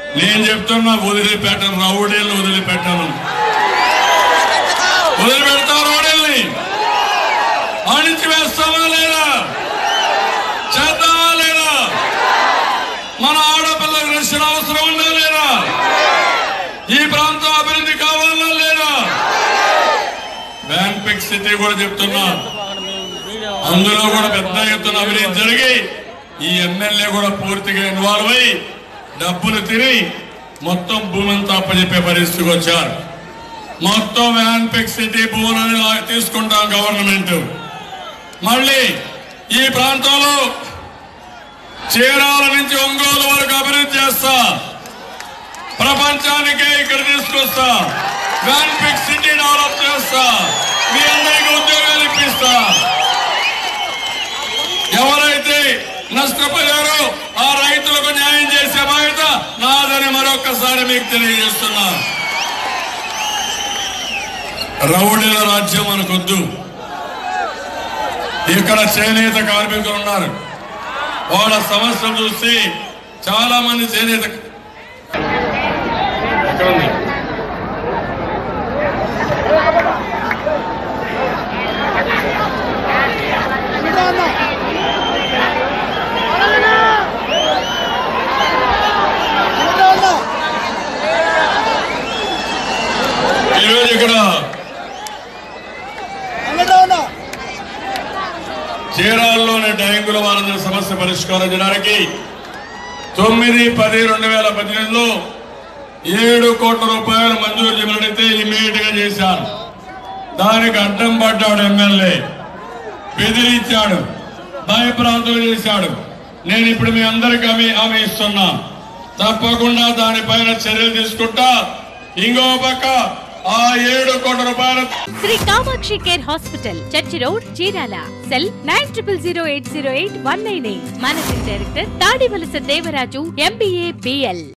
నేను చెప్తున్నా వదిలిపెట్టను రౌడీలను వదిలిపెట్టను వదిలిపెడతా రౌడీల్ని అణిచి వేస్తామా లేదా చేద్దామా లేదా మన ఆడపిల్లలకు రక్షణ అవసరం ఉందా లేదా ఈ ప్రాంతం అభివృద్ధి కావాలా లేదా బ్యాంక్ సిటీ కూడా చెప్తున్నా అందులో కూడా పెద్ద ఎత్తున అవినీతి జరిగి ఈ ఎమ్మెల్యే కూడా పూర్తిగా ఇన్వాల్వ్ అయి డబ్బులు తిని మొత్తం భూమిని అప్పచెప్పే పరిస్థితికి వచ్చారు మొత్తం వ్యాన్పిక్ సిటీ భూములని లా- తీసుకుంటాం గవర్నమెంట్ మళ్ళీ ఈ ప్రాంతంలో చీరాల నుంచి ఒంగోలు వరకు అభివృద్ధి చేస్తా ప్రపంచానికే ఇక్కడ తీసుకొస్తా వ్యాన్పిక్ సిటీ డెవలప్ చేస్తా మీ అందరికీ ఉద్యోగాలు ఇప్పిస్తా ఎవరైతే నష్టపోయారో ఆ రైతులకు న్యాయం చేసే బాధ్యత నాదని మరొకసారి మీకు తెలియజేస్తున్నా రౌడీల రాజ్యం మనకొద్దు ఇక్కడ చేనేత కార్మికులు ఉన్నారు వాళ్ళ సమస్యలు చూసి చాలా మంది చేనేత ఎక్కడ ఉంది ఈరోజు ఇక్కడ చీరాల్లోని డైంగుల వారంద సమస్య పరిష్కారం చేయడానికి తొమ్మిది పది రెండు వేల పద్దెనిమిదిలో ఏడు కోట్ల రూపాయలు మంజూరు చేయమనైతే ఇమీడియట్ గా చేశాను దానికి అడ్డం పడ్డాడు ఎమ్మెల్యే బెదిరించాడు భయప్రాంతం చేశాడు నేను ఇప్పుడు మీ అందరికీ హామీ హామీ ఇస్తున్నా తప్పకుండా దానిపైన చర్యలు తీసుకుంటా ఇంకో పక్క ఆ ఏడు కోట్ల రూపాయలు Shri Kamakshi care hospital church road Chirala cell nine triple zero eight zero eight one nine eight managing director Tadivalasa Devaraju MBA BL